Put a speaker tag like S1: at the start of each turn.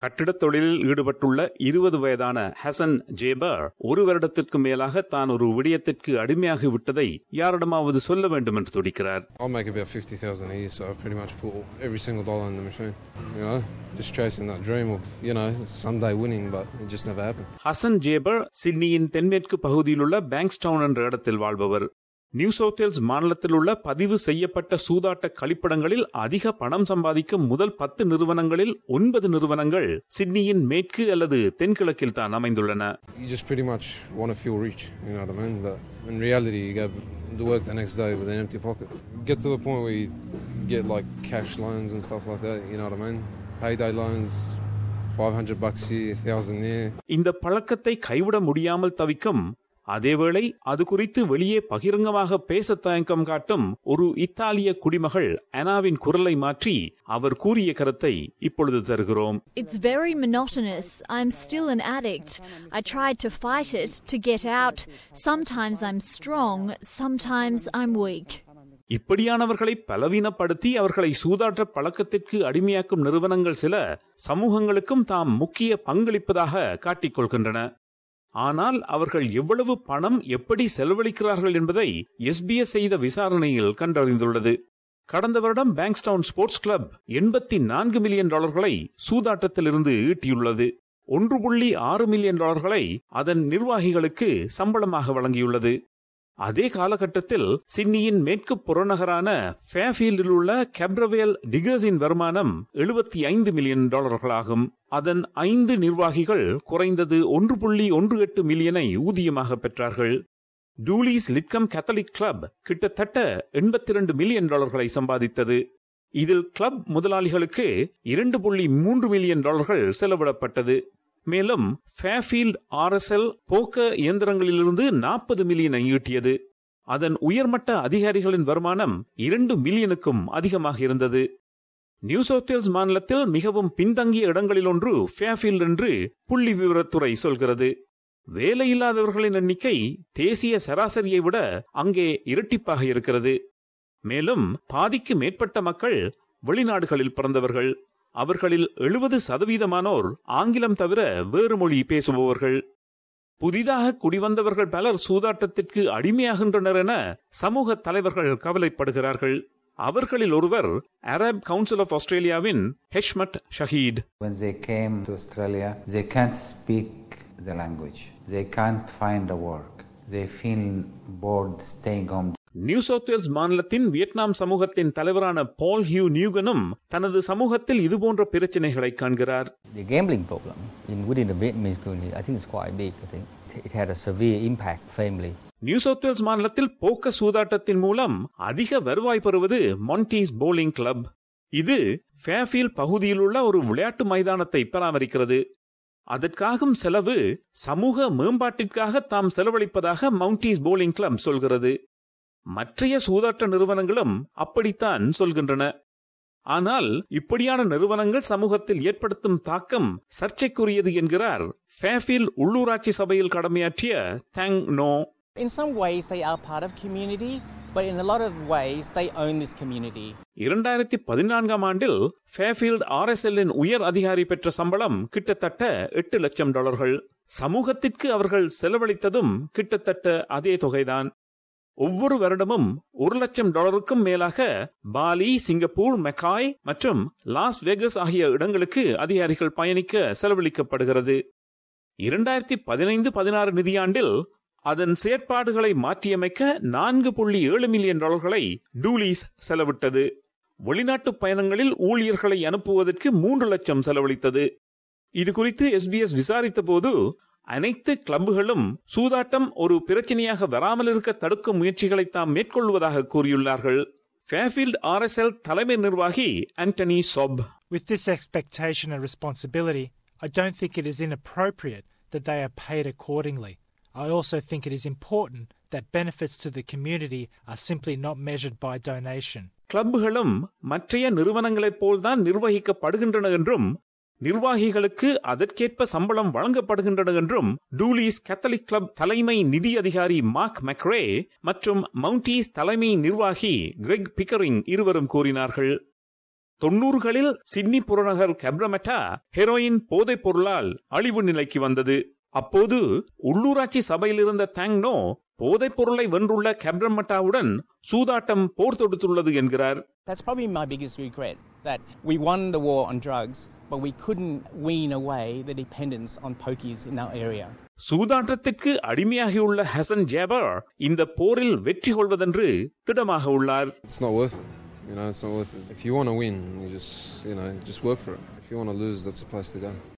S1: கட்டிடத் தொழிலில் ஈடுபட்டுள்ள இருபது வயதான ஹசன் ஜேபர் ஒரு வருடத்திற்கு மேலாக தான் ஒரு விடயத்திற்கு அடிமையாகி விட்டதை யாரிடமாவது சொல்ல வேண்டும் என்று துடிக்கிறார்
S2: I make about 50,000 a year, so I pretty much put every single dollar in the machine. You know, just chasing that dream of, you know, someday winning, but it just never happened.
S1: Hasan ஜேபர் சிட்னியின் தென்மேற்கு பகுதியிலுள்ள Bankstown என்ற இடத்தில் வாழ்பவர் new South Wales மாநிலத்தில் உள்ள பதிவு செய்யப்பட்ட சூதாட்ட கழிப்பிடங்களில் அதிக பணம் சம்பாதிக்கும் முதல் பத்து நிறுவனங்களில் ஒன்பது நிறுவனங்கள் சிட்னியின் மேற்கு அல்லது தென்கிழக்கில் தான் அமைந்துள்ளன
S2: You just pretty much want to feel rich, you know what I mean? But in reality, you go to work the next day with an empty pocket. Get to the point where you get like cash loans and stuff like that, you know what I mean? Payday loans, 500 bucks here, 1000 there.
S1: இந்த பழக்கத்தை கைவிட முடியாமல் தவிக்கும் அதேவேளை அது குறித்து வெளியே பகிரங்கமாக பேச தயக்கம் காட்டும் ஒரு இத்தாலிய குடிமகள் அனாவின் குரலை மாற்றி அவர் கூறிய கருத்தை இப்பொழுது தருகிறோம்
S3: It's very monotonous. I'm still an addict. I tried to fight it, to get out. Sometimes I'm strong, sometimes I'm weak.
S1: இப்படியானவர்களை பலவீனப்படுத்தி அவர்களை சூதாட்ட பழக்கத்திற்கு அடிமையாக்கும் நிறுவனங்கள் சில சமூகங்களுக்கும் தாம் முக்கிய பங்களிப்பதாக காட்டிக்கொள்கின்றன ஆனால் அவர்கள் எவ்வளவு பணம் எப்படி செலவழிக்கிறார்கள் என்பதை எஸ்பிஎஸ் செய்த விசாரணையில் கண்டறிந்துள்ளது கடந்த வருடம் பேங்க்ஸ்டவுன் ஸ்போர்ட்ஸ் கிளப் எண்பத்தி நான்கு மில்லியன் டாலர்களை சூதாட்டத்திலிருந்து ஈட்டியுள்ளது ஒன்று புள்ளி ஆறு மில்லியன் டாலர்களை அதன் நிர்வாகிகளுக்கு சம்பளமாக வழங்கியுள்ளது அதே காலகட்டத்தில் சிட்னியின் மேற்கு புறநகரான ஃபேஃபீல்டில் உள்ள கேப்ரவேல் டிகர்ஸின் வருமானம் எழுபத்தி ஐந்து மில்லியன் டாலர்களாகும் அதன் ஐந்து நிர்வாகிகள் குறைந்தது ஒன்று புள்ளி ஒன்று எட்டு மில்லியனை ஊதியமாக பெற்றார்கள் டூலிஸ் லிட்கம் கேத்தலிக் கிளப் கிட்டத்தட்ட எண்பத்தி இரண்டு மில்லியன் டாலர்களை சம்பாதித்தது இதில் கிளப் முதலாளிகளுக்கு இரண்டு புள்ளி மூன்று மில்லியன் டாலர்கள் செலவிடப்பட்டது மேலும் ஃபேஃபீல்ட் ஆர்எஸ்எல் போக்க இயந்திரங்களிலிருந்து நாற்பது மில்லியனை ஈட்டியது அதன் உயர்மட்ட அதிகாரிகளின் வருமானம் இரண்டு மில்லியனுக்கும் அதிகமாக இருந்தது நியூ சவுத் வேல்ஸ் மாநிலத்தில் மிகவும் பின்தங்கிய இடங்களில் ஒன்று ஃபேஃபீல்ட் என்று புள்ளி விவரத்துறை சொல்கிறது வேலையில்லாதவர்களின் எண்ணிக்கை தேசிய சராசரியை விட அங்கே இரட்டிப்பாக இருக்கிறது மேலும் பாதிக்கு மேற்பட்ட மக்கள் வெளிநாடுகளில் பிறந்தவர்கள் அவர்களில் எழுபது சதவீதமானோர் ஆங்கிலம் தவிர வேறு மொழி பேசுபவர்கள் புதிதாக குடிவந்தவர்கள் பலர் சூதாட்டத்திற்கு அடிமையாகின்றனர் என சமூக தலைவர்கள் கவலைப்படுகிறார்கள் அவர்களில் ஒருவர் அரப் கவுன்சில் ஆஃப் ஆஸ்திரேலியாவின் Heshmat Shahid
S4: When they came to Australia, they can't speak the language. They can't find a work. They feel bored staying home.
S1: New South Wales மாநிலத்தின் வியட்நாம் சமூகத்தின் தலைவரான பால் ஹியூ நியூகனும் தனது சமூகத்தில் இதுபோன்ற பிரச்சனைகளை காண்கிறார்
S5: The gambling problem in within the Vietnamese community, I think it's quite big. I think it had a severe impact family.
S1: New South Wales மாநிலத்தில் போக்க சூதாட்டத்தின் மூலம் அதிக வருவாய் பெறுவது மான்டீஸ் போலிங் கிளப் இது ஃபேஃபீல் பகுதியில் உள்ள ஒரு விளையாட்டு மைதானத்தை பராமரிக்கிறது அதற்காகும் செலவு சமூக மேம்பாட்டிற்காக தாம் செலவழிப்பதாக மவுண்டீஸ் போலிங் கிளப் சொல்கிறது மற்றைய சூதாட்ட நிறுவனங்களும் அப்படித்தான் சொல்கின்றன ஆனால் இப்படியான நிறுவனங்கள் சமூகத்தில் ஏற்படுத்தும் தாக்கம் சர்ச்சைக்குரியது என்கிறார் ஃபேஃபீல் உள்ளூராட்சி சபையில் கடமையாற்றிய Thang Ngo
S6: In some ways, they are part of community, but in a lot of ways, they own this community.
S1: இரண்டாயிரத்தி பதினான்காம் ஆண்டில் ஃபேஃபீல்ட் ஆர்எஸ்எல்லின் உயர் அதிகாரி பெற்ற சம்பளம் கிட்டத்தட்ட எட்டு லட்சம் டாலர்கள் சமூகத்திற்கு அவர்கள் செலவழித்ததும் கிட்டத்தட்ட அதே தொகைதான் ஒவ்வொரு வருடமும் ஒரு லட்சம் டாலருக்கும் மேலாக பாலி சிங்கப்பூர் மெக்காய் மற்றும் லாஸ் வேகஸ் ஆகிய இடங்களுக்கு அதிகாரிகள் பயணிக்க செலவழிக்கப்படுகிறது இரண்டாயிரத்தி பதினைந்து பதினாறு நிதியாண்டில் அதன் செயற்பாடுகளை மாற்றியமைக்க நான்கு புள்ளி ஏழு மில்லியன் டாலர்களை டூலிஸ் செலவிட்டது வெளிநாட்டு பயணங்களில் ஊழியர்களை அனுப்புவதற்கு மூன்று லட்சம் செலவழித்தது இது குறித்து எஸ்பிஎஸ் விசாரித்த போது அனைத்து கிளப்புகளும் சூதாட்டம் ஒரு பிரச்சனையாக வராமல் இருக்க தடுக்கும் முயற்சிகளை தாம் மேற்கொள்வதாக கூறியுள்ளார்கள் ஃபேஃபீல்ட் ஆர்எஸ்எல் தலைமை நிர்வாகி Antony சொப்
S7: With this expectation and responsibility, I don't think it is inappropriate that they are paid accordingly. I also think it is important that benefits to the community are simply not measured by donation.
S1: கிளப்புகளும் மற்றைய நிறுவனங்களைப் போல்தான் நிர்வகிக்கப்படுகின்றன என்றும் நிர்வாகிகளுக்கு அதற்கேற்ப சம்பளம் வழங்கப்படுகின்றன என்றும் டூலிஸ் கேத்தலிக் கிளப் தலைமை நிதி அதிகாரி மார்க் மெக்ரே மற்றும் மவுண்டீஸ் தலைமை நிர்வாகி கிரெக் பிக்கரிங் இருவரும் கூறினார்கள் தொன்னூறுகளில் சிட்னி புறநகர் கப்ரமெட்டா ஹெரோயின் போதைப் பொருளால் அழிவு நிலைக்கு வந்தது அப்போது உள்ளூராட்சி சபையில் இருந்த தாங்னோ போதைப் பொருளை வென்றுள்ள கப்ரமட்டாவுடன் சூதாட்டம் போர் தொடுத்துள்ளது என்கிறார்
S6: That's probably my biggest regret that we won the war on drugs, but we couldn't wean away the dependence on pokies in our area.
S1: சூதாட்டத்திற்கு அடிமையாகியுள்ள Hasan ஜேபர் இந்த போரில் வெற்றி கொள்வதென்று திடமாக உள்ளார்
S2: It's not worth it. You know, it's not worth it. If you want to win, you just, you know, just work for it. If you want to lose, that's the place to go.